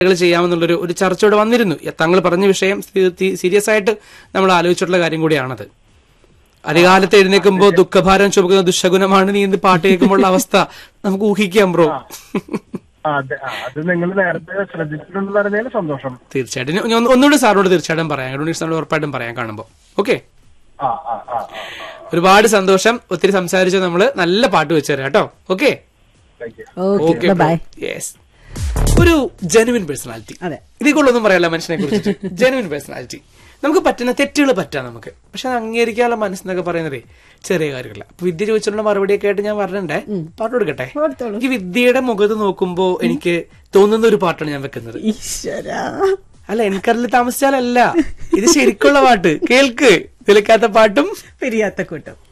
കൾ ചെയ്യാമെന്നുള്ളൊരു ഒരു ചർച്ച ഇവിടെ വന്നിരുന്നു താങ്കൾ പറഞ്ഞ വിഷയം സീരിയസ് ആയിട്ട് നമ്മൾ ആലോചിച്ചിട്ടുള്ള കാര്യം കൂടിയാണത് അധികാലത്ത് എഴുന്നേൽക്കുമ്പോ ദുഃഖഭാരം ചുമക്കുന്ന ദുശകുനമാണ് നീ എന്ത് പാട്ട് കേൾക്കുമ്പോൾ അവസ്ഥ നമുക്ക് ഊഹിക്കാം ബ്രോ ആ, അതെ ആ, അത് നിങ്ങൾ നേരത്തെ ശ്രദ്ധിച്ചിട്ടുണ്ടെന്ന് അറിഞ്ഞാൽ സന്തോഷം തീർച്ചയായിട്ടും ഞാൻ ഒന്ന് ഒന്നുകൂടി സാറിനോട് തീർച്ചയായിട്ടും പറയാം ഉണ്ണി സാറിനോട് ഉറപ്പായിട്ടും പറയാം കാണുമ്പോൾ ഓക്കെ ആ ആ ആ ആ ഒരുപാട് സന്തോഷം ഒത്തിരി സംസാരിച്ച് നമ്മള് നല്ല പാട്ട് വെച്ചു തരാം കേട്ടോ okay thank you okay bye yes ഒരു ജെനുവിൻ പേഴ്സണാലിറ്റി അതെ. ഇതിക്കുള്ളൊന്നും പറയാല്ല മനുഷ്യനെ കുറിച്ച് ജെനുവിൻ പേഴ്സണാലിറ്റി നമുക്ക് പറ്റുന്ന തെറ്റുകൾ പറ്റാം നമുക്ക് പക്ഷെ അത് അംഗീകരിക്കാനുള്ള മനസ്സെന്നൊക്കെ പറയുന്നതേ ചെറിയ കാര്യങ്ങളല്ല അപ്പൊ വിദ്യ ചോദിച്ചിട്ടുള്ള മറുപടിയൊക്കെ ആയിട്ട് ഞാൻ പറഞ്ഞിട്ടുണ്ടേ പാട്ട് കൊടുക്കട്ടെ കൊടുത്തോളൂ. എനിക്ക് വിദ്യയുടെ മുഖത്ത് നോക്കുമ്പോ എനിക്ക് തോന്നുന്ന ഒരു പാട്ടാണ് ഞാൻ വെക്കുന്നത് ഈശ്വരാ അല്ല എനിക്കറിൽ താമസിച്ചാലല്ല ഇത് ശരിക്കുള്ള പാട്ട് കേൾക്ക് നിലക്കാത്ത പാട്ടും പെരിയാത്ത കൂട്ടം